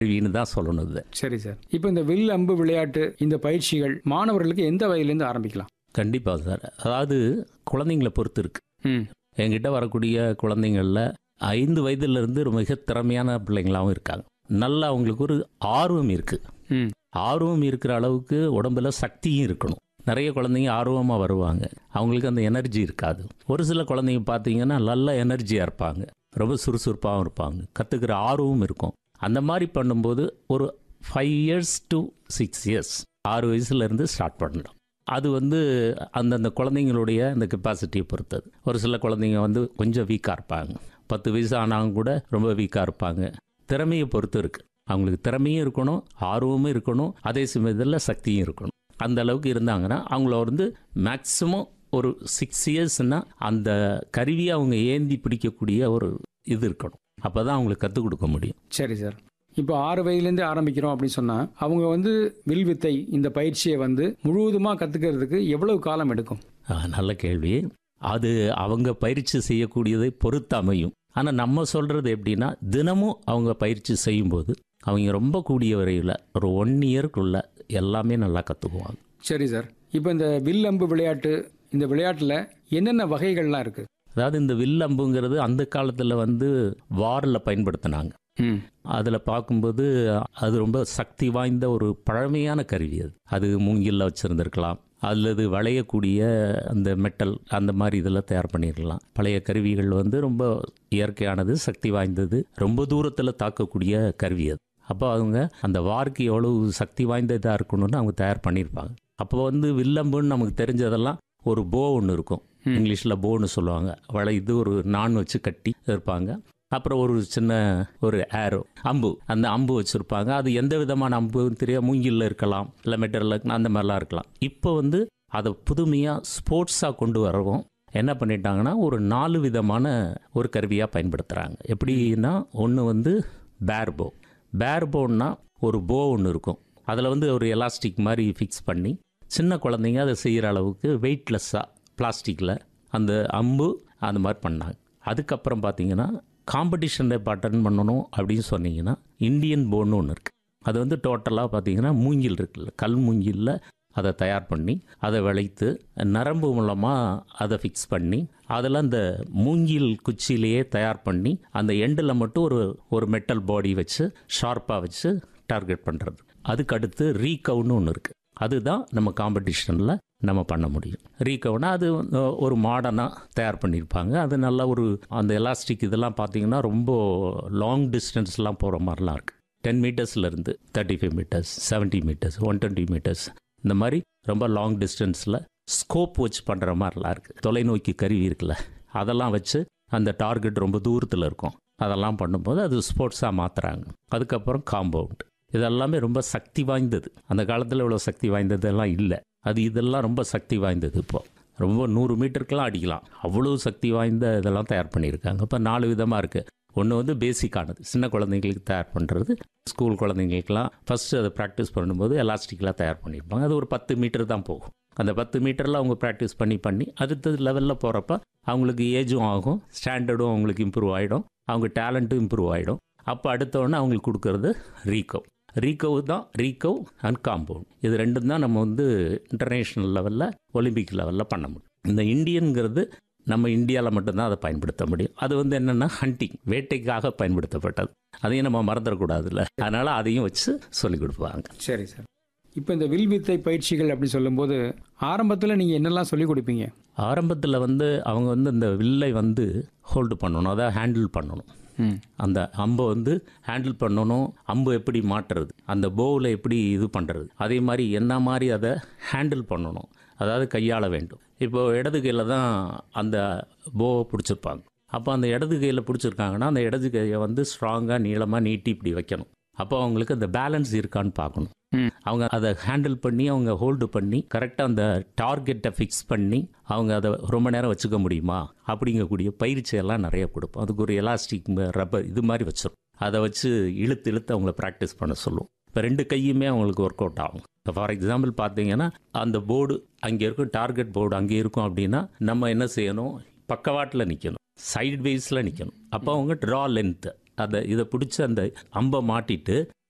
கருவின்னு தான் சொல்லணும் இது சரி சார் இப்போ இந்த வில் அம்பு விளையாட்டு இந்த பயிற்சிகள் மாணவர்களுக்கு எந்த வயதிலேருந்து ஆரம்பிக்கலாம் கண்டிப்பாக சார் அதாவது குழந்தைங்களை பொறுத்து இருக்கு ம் என்கிட்ட வரக்கூடிய குழந்தைங்களில் ஐந்து வயதிலிருந்து ஒரு மிக திறமையான பிள்ளைங்களாகவும் இருக்காங்க நல்லா அவங்களுக்கு ஒரு ஆர்வம் இருக்குது ம் ஆர்வம் இருக்கிற அளவுக்கு உடம்புல சக்தியும் இருக்கணும் நிறைய குழந்தைங்க ஆர்வமாக வருவாங்க அவங்களுக்கு அந்த எனர்ஜி இருக்காது ஒரு சில குழந்தைங்க பார்த்தீங்கன்னா நல்ல எனர்ஜியாக இருப்பாங்க ரொம்ப சுறுசுறுப்பாகவும் இருப்பாங்க கற்றுக்கிற ஆர்வமும் இருக்கும் அந்த மாதிரி பண்ணும்போது ஒரு five years to six years ஆறு வயசுலேருந்து ஸ்டார்ட் பண்ணலாம் அது வந்து அந்தந்த குழந்தைங்களுடைய அந்த கெப்பாசிட்டியை பொறுத்தது ஒரு சில குழந்தைங்க வந்து கொஞ்சம் வீக்காக இருப்பாங்க பத்து வயசு ஆனாலும் கூட ரொம்ப வீக்காக இருப்பாங்க திறமையை பொறுத்து இருக்குது அவங்களுக்கு திறமையும் இருக்கணும் ஆர்வமும் இருக்கணும் அதே சமயத்தில் சக்தியும் இருக்கணும் அந்த அளவுக்கு இருந்தாங்கன்னா அவங்கள வந்து மேக்ஸிமம் ஒரு சிக்ஸ் இயர்ஸ்னா அந்த கருவியை அவங்க ஏந்தி பிடிக்கக்கூடிய ஒரு இது இருக்கணும் அப்போ தான் அவங்களுக்கு கற்றுக் கொடுக்க முடியும் சரி சார் இப்போ ஆறு வயதுலேருந்து ஆரம்பிக்கிறோம் அப்படின்னு சொன்னால் அவங்க வந்து வில் வித்தை இந்த பயிற்சியை வந்து முழுவதுமாக கற்றுக்கிறதுக்கு எவ்வளவு காலம் எடுக்கும் ஆ, நல்ல கேள்வி அது அவங்க பயிற்சி செய்யக்கூடியதை பொறுத்து அமையும் ஆனால் நம்ம சொல்கிறது எப்படின்னா தினமும் அவங்க பயிற்சி செய்யும்போது அவங்க ரொம்ப கூடிய வரையில் ஒரு ஒன் இயர்க்குள்ள எல்லாமே நல்லா கற்றுக்குவாங்க சரி சார் இப்போ இந்த வில் அம்பு விளையாட்டு இந்த விளையாட்டில் என்னென்ன வகைகள்லாம் இருக்குது அதாவது இந்த வில் அம்புங்கிறது அந்த காலத்தில் வந்து வாரில் பயன்படுத்தினாங்க ம் அதில் பார்க்கும்போது அது ரொம்ப சக்தி வாய்ந்த ஒரு பழமையான கருவி அது அது மூங்கில்ல வச்சுருந்துருக்கலாம் அல்லது வளையக்கூடிய அந்த மெட்டல் அந்த மாதிரி இதெல்லாம் தயார் பண்ணியிருக்கலாம் பழைய கருவிகள் வந்து ரொம்ப இயற்கையானது சக்தி வாய்ந்தது ரொம்ப தூரத்தில் தாக்கக்கூடிய கருவி அது அப்போ அவங்க அந்த வார்க்கு எவ்வளவு சக்தி வாய்ந்த இதாக இருக்கணும்னு அவங்க தயார் பண்ணியிருப்பாங்க அப்போ வந்து வில்லம்புன்னு நமக்கு தெரிஞ்சதெல்லாம் ஒரு போ ஒன்று இருக்கும் ம். இங்கிலீஷில் போன்னு சொல்லுவாங்க வளை இது ஒரு நான் வச்சு கட்டி இருப்பாங்க அப்புறம் ஒரு சின்ன ஒரு ஏரோ அம்பு அந்த அம்பு வச்சுருப்பாங்க அது எந்த விதமான அம்புன்னு தெரியாது மூங்கில்ல இருக்கலாம் இல்லை மெட்டரில் இருக்கலாம் அந்த மாதிரிலாம் இருக்கலாம் இப்போ வந்து அதை புதுமையாக ஸ்போர்ட்ஸாக கொண்டு வரவும் என்ன பண்ணிட்டாங்கன்னா ஒரு நாலு விதமான ஒரு கருவியாக பயன்படுத்துகிறாங்க எப்படின்னா ஒன்று வந்து பேர் போ பேர் போன்னா ஒரு போ ஒன்று இருக்கும் அதில் வந்து ஒரு எலாஸ்டிக் மாதிரி ஃபிக்ஸ் பண்ணி சின்ன குழந்தைங்க அதை செய்கிற அளவுக்கு வெயிட்லெஸ்ஸாக பிளாஸ்டிக்கில் அந்த அம்பு அந்த மாதிரி பண்ணாங்க அதுக்கப்புறம் பார்த்தீங்கன்னா காம்படிஷனில் இப்போ அட்டன் பண்ணணும் அப்படின்னு சொன்னீங்கன்னா இந்தியன் போன்னு ஒன்று இருக்குது அது வந்து டோட்டலாக பார்த்தீங்கன்னா மூங்கில் இருக்குல்ல கல் மூங்கிலில் அதை தயார் பண்ணி அதை விளைத்து நரம்பு மூலமாக அதை ஃபிக்ஸ் பண்ணி அதில் அந்த மூங்கில் குச்சியிலேயே தயார் பண்ணி அந்த எண்டில் மட்டும் ஒரு ஒரு மெட்டல் பாடி வச்சு ஷார்ப்பாக வச்சு டார்கெட் பண்ணுறது அதுக்கு அடுத்து ரீகவுன்னு ஒன்று இருக்குது அதுதான் நம்ம காம்படிஷனில் நம்ம பண்ண முடியும் ரீகவுனா அது அஹ், ஒரு மாடர்னாக தயார் பண்ணியிருப்பாங்க அது நல்ல ஒரு அந்த எலாஸ்டிக் இதெல்லாம் பார்த்தீங்கன்னா ரொம்ப லாங் டிஸ்டன்ஸ்லாம் போகிற மாதிரிலாம் இருக்குது டென் மீட்டர்ஸ்லேருந்து thirty five metres seventy metres one twenty metres இந்த மாதிரி ரொம்ப லாங் டிஸ்டன்ஸில் ஸ்கோப் வச்சு பண்ணுற மாதிரிலாம் இருக்குது தொலைநோக்கி கருவி இருக்குல்ல அதெல்லாம் வச்சு அந்த டார்கெட் ரொம்ப தூரத்தில் இருக்கும் அதெல்லாம் பண்ணும்போது அது ஸ்போர்ட்ஸாக மாற்றுறாங்க அதுக்கப்புறம் காம்பவுண்ட் இதெல்லாமே ரொம்ப சக்தி வாய்ந்தது அந்த காலத்தில் இவ்வளோ சக்தி வாய்ந்ததெல்லாம் இல்லை அது இதெல்லாம் ரொம்ப சக்தி வாய்ந்தது இப்போ ரொம்ப நூறு மீட்டருக்கெல்லாம் அடிக்கலாம் அவ்வளோ சக்தி வாய்ந்த இதெல்லாம் தயார் பண்ணியிருக்காங்க இப்போ நாலு விதமாக இருக்குது ஒன்று வந்து பேசிக்கானது சின்ன குழந்தைங்களுக்கு தயார் பண்ணுறது ஸ்கூல் குழந்தைங்களுக்கெல்லாம் ஃபஸ்ட்டு அதை ப்ராக்டிஸ் பண்ணும்போது எலாஸ்டிக்லாம் தயார் பண்ணியிருப்பாங்க அது ஒரு பத்து மீட்டர் தான் போகும் அந்த பத்து மீட்டரில் அவங்க ப்ராக்டிஸ் பண்ணி பண்ணி அடுத்த லெவலில் போகிறப்ப அவங்களுக்கு ஏஜும் ஆகும் ஸ்டாண்டர்டும் அவங்களுக்கு இம்ப்ரூவ் ஆகிடும் அவங்க டேலண்ட்டும் இம்ப்ரூவ் ஆகிடும் அப்போ அடுத்தவொடனே அவங்களுக்கு கொடுக்கறது ரீகவ் ரீகவ் தான் ரீகவ் அண்ட் காம்பவுண்ட் இது ரெண்டும் தான் நம்ம வந்து இன்டர்நேஷ்னல் லெவலில் ஒலிம்பிக் லெவலில் பண்ண முடியும் இந்த இந்தியன்கிறது நம்ம இந்தியாவில் மட்டும்தான் அதை பயன்படுத்த முடியும் அது வந்து என்னென்னா ஹண்டிங் வேட்டைக்காக பயன்படுத்தப்பட்டது அதையும் நம்ம மறந்துடக்கூடாதுல்ல அதனால் அதையும் வச்சு சொல்லிக் கொடுப்பாங்க சரி சார் இப்போ இந்த வில் வித்தை பயிற்சிகள் அப்படி சொல்லும்போது ஆரம்பத்தில் நீங்கள் என்னெல்லாம் சொல்லிக் கொடுப்பீங்க ஆரம்பத்தில் வந்து அவங்க வந்து இந்த வில்லை வந்து ஹோல்டு பண்ணணும் அதை ஹேண்டில் பண்ணணும் ம் அந்த அம்பை வந்து ஹேண்டில் பண்ணணும் அம்பு எப்படி மாட்டுறது அந்த போவில் எப்படி இது பண்ணுறது அதே மாதிரி என்ன மாதிரி அதை ஹேண்டில் பண்ணணும் அதாவது கையாள வேண்டும் இப்போ இடது கையில் தான் அந்த போவை பிடிச்சிருப்பாங்க அப்போ அந்த இடது கையில் பிடிச்சிருக்காங்கன்னா அந்த இடது கையை வந்து ஸ்ட்ராங்காக நீளமாக நீட்டி இப்படி வைக்கணும் அப்போ அவங்களுக்கு அந்த பேலன்ஸ் இருக்கான்னு பார்க்கணும் ம். அவங்க அதை ஹேண்டில் பண்ணி அவங்க ஹோல்டு பண்ணி கரெக்டாக அந்த டார்கெட்டை ஃபிக்ஸ் பண்ணி அவங்க அதை ரொம்ப நேரம் வச்சுக்க முடியுமா அப்படிங்கக்கூடிய பயிற்சி எல்லாம் நிறைய கொடுப்போம் அதுக்கு ஒரு எலாஸ்டிக் ரப்பர் இது மாதிரி வச்சிரும் அதை வச்சு இழுத்து இழுத்து அவங்கள ப்ராக்டிஸ் பண்ண சொல்லுவோம் இப்போ ரெண்டு கையுமே அவங்களுக்கு ஒர்க் அவுட் ஆகும் இப்போ ஃபார் எக்ஸாம்பிள் பார்த்தீங்கன்னா அந்த போர்டு அங்கே இருக்கும் டார்கெட் போர்டு அங்கே இருக்கும் அப்படின்னா நம்ம என்ன செய்யணும் பக்கவாட்டில் நிற்கணும் சைட் வைஸில் நிற்கணும் அப்போ அவங்க ட்ரா லென்த்து அதை இதை பிடிச்சி அந்த அம்பை மாட்டிட்டு